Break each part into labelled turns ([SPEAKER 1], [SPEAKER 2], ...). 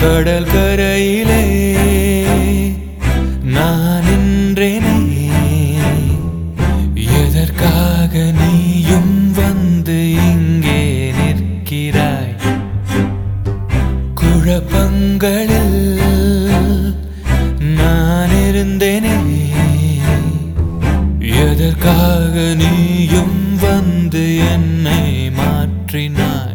[SPEAKER 1] கடல் கரையிலே நான் நின்றேனே எதற்காக நீயும் வந்து இங்கே நிற்கிறாய் குழப்பங்களில் நான் இருந்தேனே எதற்காக நீயும் வந்து என்னை மாற்றினாய்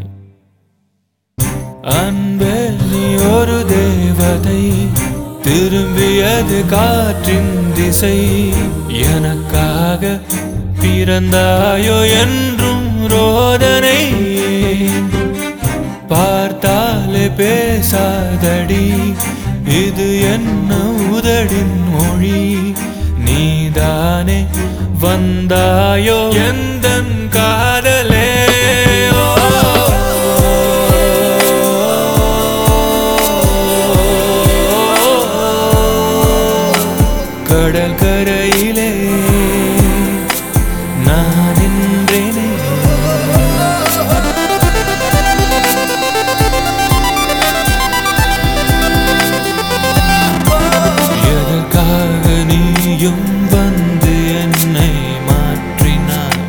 [SPEAKER 1] அன்பே நீ ஒரு தேவதை திரும்பியது காற்றின் திசை எனக்காக பிறந்தாயோ என்றும் ரோதனை பார்த்தாலே பேசாதடி இது என்ன உதடின் மொழி நீதானே வந்தாயோ எந்தன் காதலே கடல் கரையிலே நான் நின்றேனே எதற்காக நீயும் வந்து என்னை மாற்றினாய்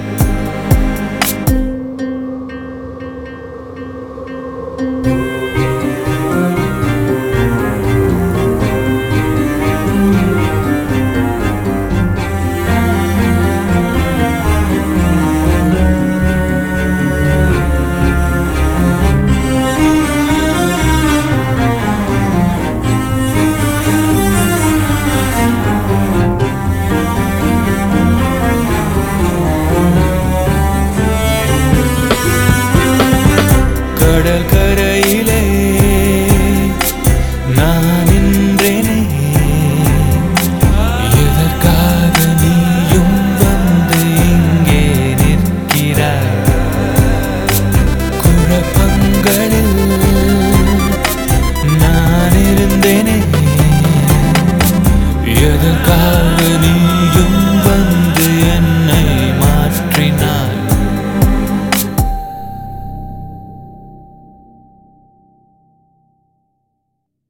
[SPEAKER 1] கடல் கரையிலே நான் நின்றேனே எதற்காக நீயும் வந்து இங்கே நிற்கிறாய் குழப்பங்களில் நான் இருந்தேனே எதற்காக நீயும்